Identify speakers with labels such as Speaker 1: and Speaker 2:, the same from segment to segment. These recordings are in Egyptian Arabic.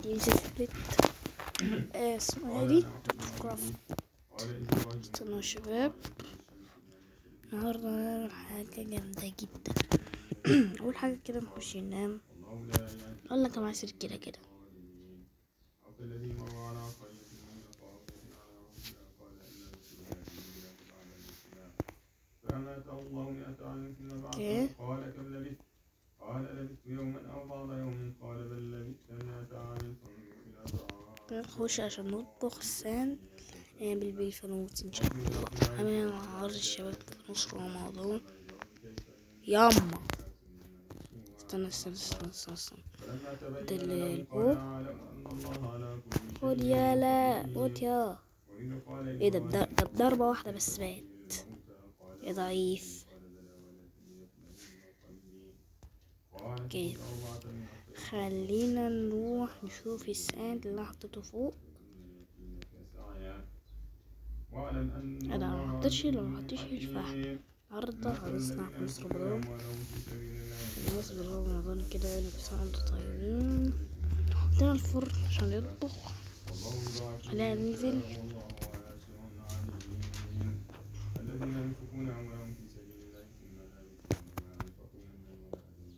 Speaker 1: دي سلسلة آه، اسمها دي كرافت استنوا يا شباب النهاردة هنعمل حاجة جامدة جدا أول حاجة كده نخش ننام أقول لك أنا عايز كده كده
Speaker 2: فمات الله مئة عام ثم
Speaker 1: إيه؟
Speaker 2: بعثه قال كم لبثت قال لبثت يوما أو بعض يوم قال بل لبثت مئة عام فانظر إلى طعامك
Speaker 1: نخش عشان نطبخ السان نعمل بيه فانوس إن شاء الله عاملين عرض الشباب في نص رمضان ياما استنى استنى استنى استنى, استنى.
Speaker 2: فلما
Speaker 1: ده
Speaker 2: تبين
Speaker 1: اللي
Speaker 2: له
Speaker 1: البو.
Speaker 2: قال أعلم أن الله على كل شيء
Speaker 1: خد يا لا خد يا
Speaker 2: وإذ قال
Speaker 1: ايه ده ده ده بضربة واحدة بس مات يا ضعيف
Speaker 2: قال
Speaker 1: اوكي
Speaker 2: أربعة من
Speaker 1: خلينا نروح نشوف الساند اللي أنا حطيته فوق
Speaker 2: سعيا واعلم أن
Speaker 1: أنا ما
Speaker 2: الله
Speaker 1: حطيتش لو ما
Speaker 2: عليم
Speaker 1: حطيتش
Speaker 2: حكيم.
Speaker 1: الفحم النهاردة هنصنع في نص رمضان
Speaker 2: ولو في سبيل الله
Speaker 1: بمناسبة رمضان كده يعني بس انتوا طيبين حطينا الفرن عشان يطبخ خلينا ننزل
Speaker 2: الذين ينفقون أموالهم في سبيل الله ثم لا يتبعون ما أنفقوا منا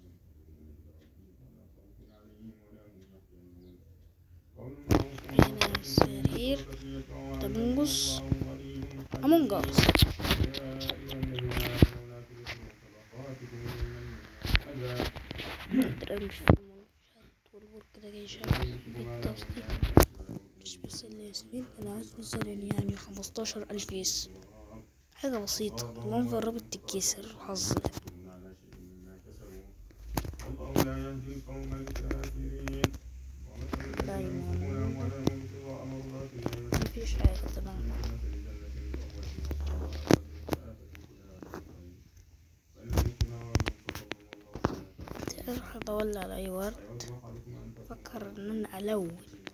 Speaker 2: ولا خوف عليهم ولا هم يحزنون قول معروف
Speaker 1: هنا السرير ده منجز أمونج أس
Speaker 2: يا أيها الذين آمنوا لا تبطلوا صدقاتكم بالمن والأذى
Speaker 1: ترى مش في المنشط والبر كده جاي شغال بالتصديق مش بس الياسمين أنا عايز مثلا يعني خمستاشر ألف يس حاجة بسيطة اللهم قربت تتكسر حظ
Speaker 2: على شيء مما كسبوا والله لا يهدي القوم الكافرين ومثل
Speaker 1: لا
Speaker 2: الذين
Speaker 1: يمنع.
Speaker 2: ينفقون أموالهم ابتغاء مرضات الله
Speaker 1: مفيش حاجة تمام
Speaker 2: كمثل جنة بوأت فآتت أكلها فالذي ثمار فضل الله
Speaker 1: اروح ادور على اي ورد
Speaker 2: أيود أحدكم أن تكون
Speaker 1: فكر ان انا الون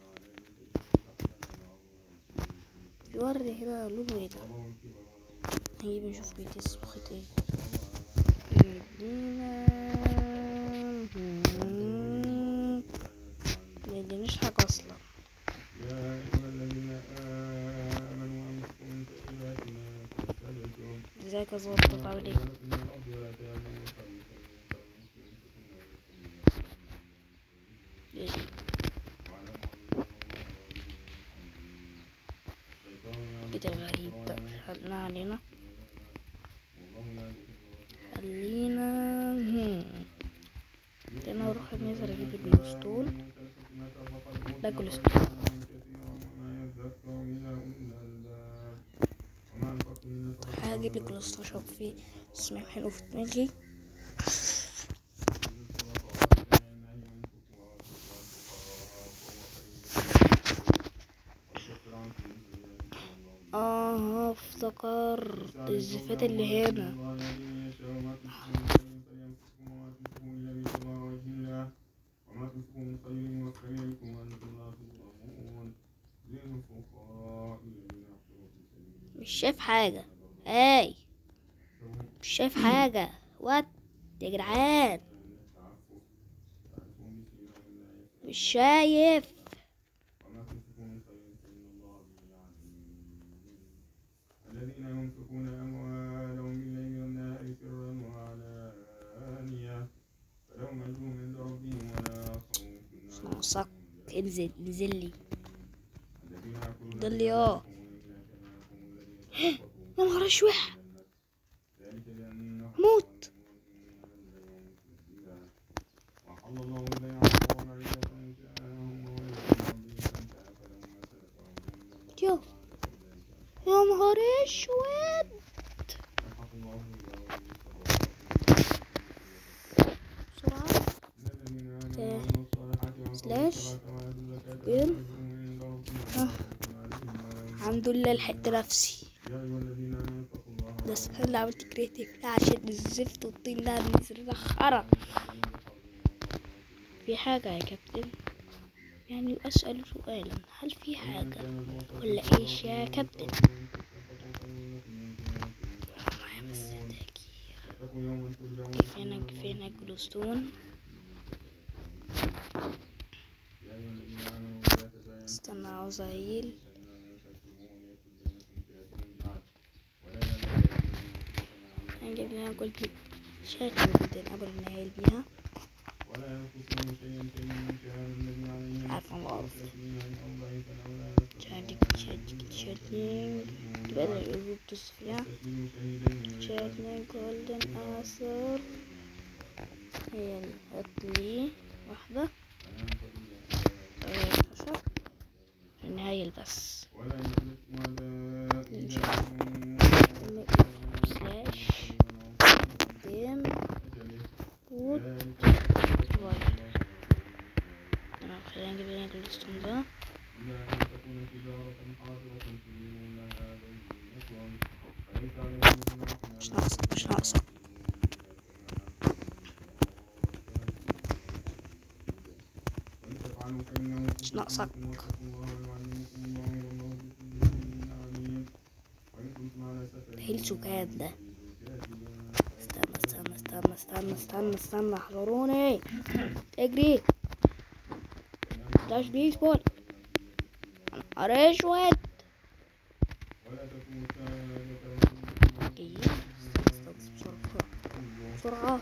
Speaker 1: في ورد هنا لونه ايه ده
Speaker 2: الله الكبر ولو
Speaker 1: نجيب نشوف بيتصبغ ايه يدينا ما يديناش حاجة اصلا
Speaker 2: يا أيها الذين آمنوا أنفقوا من طيبات ما كسبتم
Speaker 1: ازيك يا ظبط عامل ايه
Speaker 2: ولكم من الأرض ولا تعلموا خبيثا من
Speaker 1: إيه؟ كده غريب ده خلينا علينا خلينا هم. انا اروح النزل اجيب الجلوستول ده جلوستول هجيب الجلوستول اشرب فيه اسمه حلو في دماغي اه افتكرت الزفات اللي هنا
Speaker 2: وما تنفقوا من خير يوفى إليكم وأنتم لا تظلمون للفقراء الذين أحسنوا في سبيل الله
Speaker 1: مش شايف حاجة هاي مش شايف حاجة وات يا جدعان مش شايف
Speaker 2: وما تنفقوا من خير فإن الله به عليم الذين ينفقون أموالهم بالليل والنهار سرا وعلانية فلهم أجرهم عند ربهم ولا خوف
Speaker 1: اسمع
Speaker 2: عليهم
Speaker 1: صك انزل انزل لي
Speaker 2: الذين يأكلون
Speaker 1: ده اللي اه
Speaker 2: الذين
Speaker 1: يا نهار اشوح
Speaker 2: ذلك بأنهم
Speaker 1: موت
Speaker 2: وحل الله البيع وحرم الربا فمن جاءهم موعظة من ربه فانتهى فله ما سلف وأمره
Speaker 1: يا يا نهار اسود
Speaker 2: يمحق الله الربا
Speaker 1: بسرعة
Speaker 2: الذين آمنوا وعملوا الصالحات وأقاموا
Speaker 1: سلاش.
Speaker 2: الصلاة وآتوا الزكاة
Speaker 1: بيم.
Speaker 2: لهم أجرهم عند ربهم
Speaker 1: ها.
Speaker 2: ولا خوف عليهم ولا هم
Speaker 1: الحمد لله لحقت نفسي
Speaker 2: يا أيها الذين آمنوا اتقوا الله
Speaker 1: ده السنة اللي عملت كريتيف عشان الزفت والطين ده نزل رخرة في حاجة يا كابتن يعني أسأل سؤالا هل في حاجة ولا إيش يا كابتن معايا بس تأكيد
Speaker 2: اتقوا يوما ترجعون
Speaker 1: كفانا كفانا جلوستون
Speaker 2: يا أيها الذين آمنوا
Speaker 1: استنى عاوز اهيل هنجيب لنا كل دي شكل جدا قبل ما نهيل بيها
Speaker 2: ولا ينقصون شيئا كمن كان الذي عليه
Speaker 1: عارفة الغرض
Speaker 2: أو ضعيفا أو لا
Speaker 1: شادك شادك شادك بدل القلوب تصفيها
Speaker 2: يستسلم شهيدين
Speaker 1: شادك جولدن آثر هي الهتلي واحدة خشب نهاية بس
Speaker 2: ولا يخلق
Speaker 1: سلاش ديم وود تمام خلينا نجيب لنا الستون ده مش ناقصة مش ناقصة مش ناقصك هيل سكات ده استنى استنى استنى استنى استنى استنى احضروني تجري داش بيسبول انا اسود جيد بسرعة بسرعة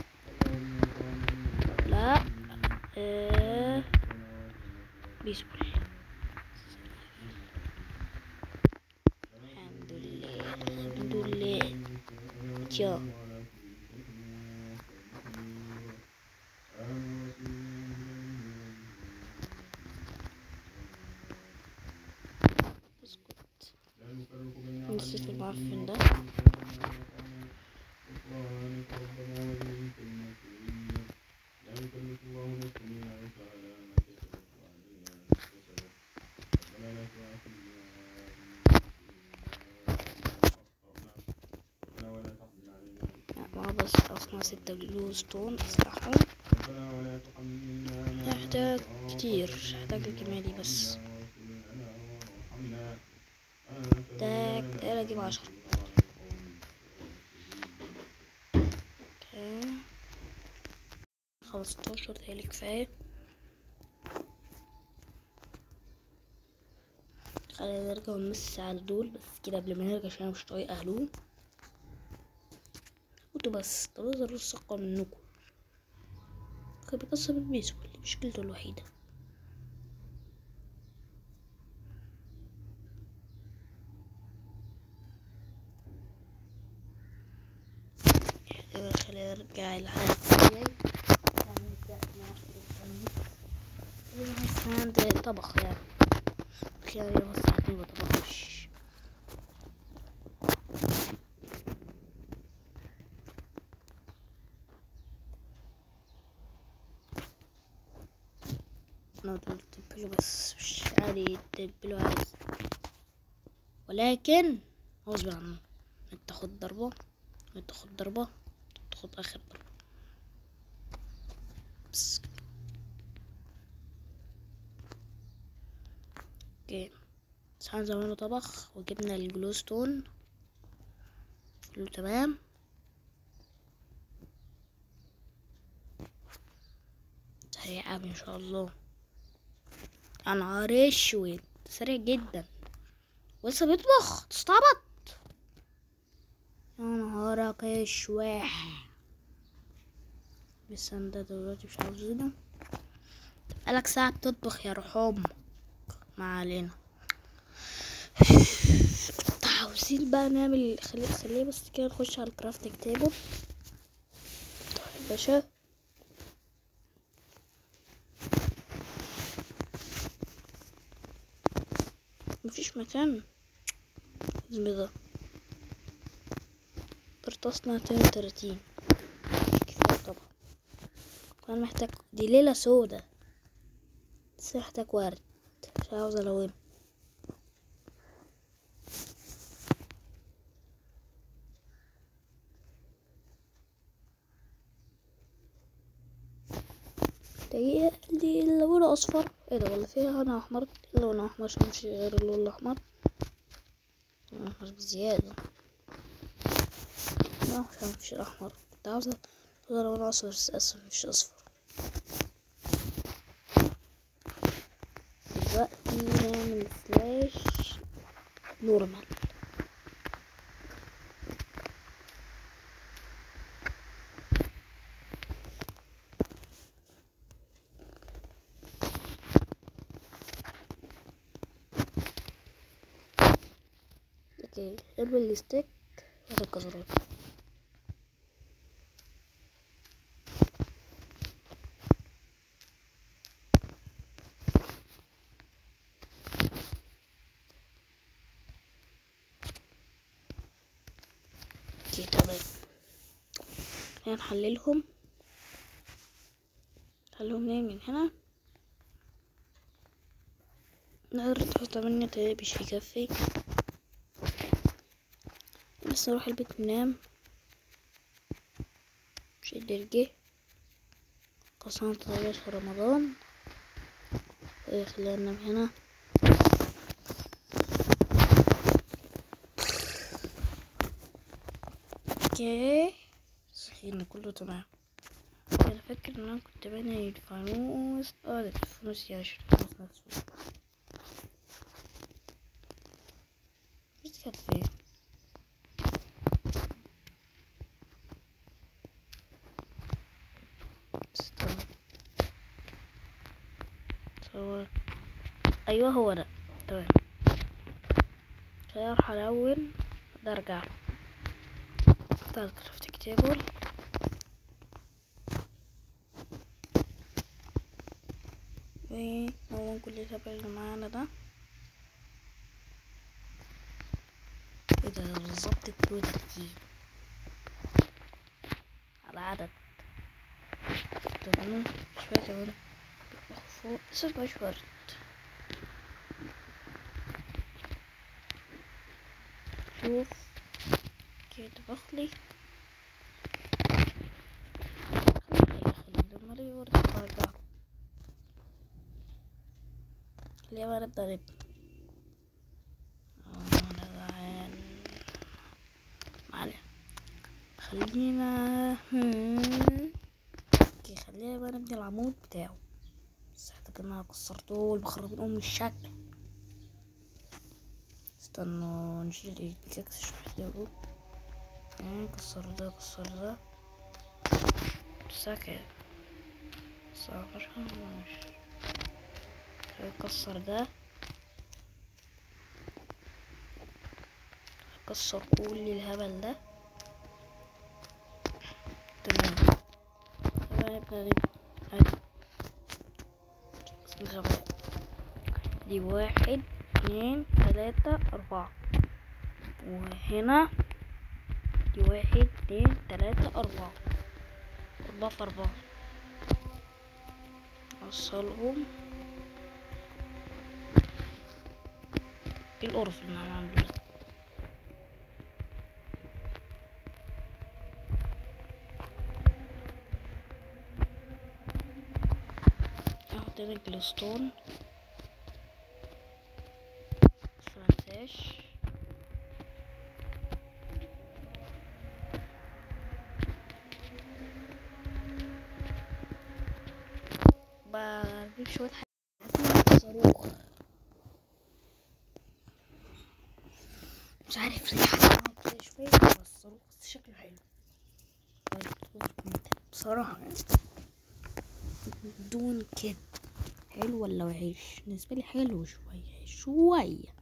Speaker 1: لا آه. بيسبول الحمد لله الحمد لله تشا اسكت نسيت المعفن ده لا، ما بس اصلا ستة جلو ستون افتحهم يحتاج كتير يحتاج الكمية دي بس محتاج تقريبا اجيب عشرة اوكي خمستاشر تهيألي كفاية خلينا نرجع ونمس على دول بس كده قبل ما نرجع عشان انا مش طايق اهلهم قلت بس طب اقدر اقوى منكم كان بيكسب البيسبول دي مشكلته الوحيدة يبقى خلينا نرجع الحلقة الجاي بس عندي طبخ يعني خلال يوم ساعتين بطبخش انا دول تبلوا بس مش عادي تبلوا عادي ولكن غصب عنه انت تاخد ضربة انت تاخد ضربة تاخد اخر ضربة بس اوكي صحن زمانه طبخ وجبنا الجلوستون كله تمام سريع أوي ان شاء الله يا نهار اسود سريع جدا ولسه بيطبخ تستعبط يا نهارك اشواح بس انا ده دلوقتي مش عاوزينه بقالك ساعة بتطبخ يا روح امك ما علينا عاوزين بقى نعمل خلي خليه بس كده نخش على الكرافتنج تيبل يا باشا مفيش مكان لازم ده قدرت اصنع اتنين وتلاتين كفاية طبعا كمان محتاج دي ليلة سودا بس محتاج ورد مش عاوز الون دقيقة دي اللون أصفر ايه ده ولا فيها هنا أحمر اللون أحمر عشان مش غير اللون الأحمر اللون أحمر بزيادة لا عشان مفيش الأحمر كنت عاوزة تقول لون أصفر بس للأسف مفيش أصفر دلوقتي نعمل سلاش نورمال اوكي ارمي الستيك وهات الكسرات اوكي تمام خلينا نحللهم نحللهم منين من هنا نقدر تحط تمانية تاني مش هيكفي بس نروح البيت ننام مش قادر جه قسم طويلة في رمضان إيه، خلينا ننام هنا اوكي صحينا كله تمام انا فاكر ان انا كنت بني الفانوس اه ده الفانوس يا عشان الفانوس نفسه بس كانت فين استنى هو ايوه هو ده تمام هروح الون ده ارجع اختار كرافتنج تيبل ونلون كل الهبل اللي معانا ده ايه ده بالظبط كله ترتيب على عدد تمام شوية كمان فوق بس مبقاش ورد شوف كده بخلي خلي خلي لما لي ورد برجع خليها بقى نبدأ نبني اه انا جعان معلش خلينا هم. اوكي خلينا بقى نبني العمود بتاعه بس محتاج ان انا كسرته بخرب ام الشكل استنوا نشيل البيكاكس مش محتاجه آه، كسر ده كسر ده ساكت ساكت مش كسر ده كسر كل الهبل ده تمام بقى نبدأ نبدأ عادي بسم الله الرحمن الرحيم. دي واحد اتنين تلاتة أربعة وهنا دي واحد اتنين تلاتة أربعة أربعة في أربعة وصلهم ايه القرف اللي انا عامله ده احط هنا الجلستون متنساش بجيب شوية حاجات صاروخ مش عارف ليه حاجة كده شوية بس الصاروخ بس شكله حلو طيب بصراحة يعني بدون كده حلو ولا وحش بالنسبة لي حلو شوية شوية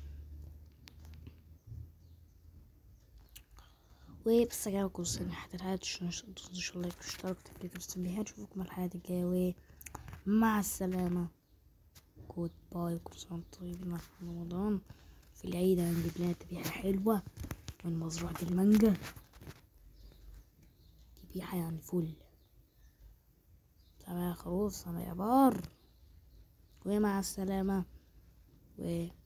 Speaker 1: وبس يا جماعة كل سنة حتى الحياة تنسوش اللايك والاشتراك وتفعيل التنبيهات نشوفكم الحلقة الجاية مع السلامة جود باي وكل سنة وانتم طيبين مع رمضان في العيد هنجيب لنا تبيحة حلوة من مزرعة المانجا تبيحة يعني فل سامع يا خروف سامع يا بار ومع السلامة و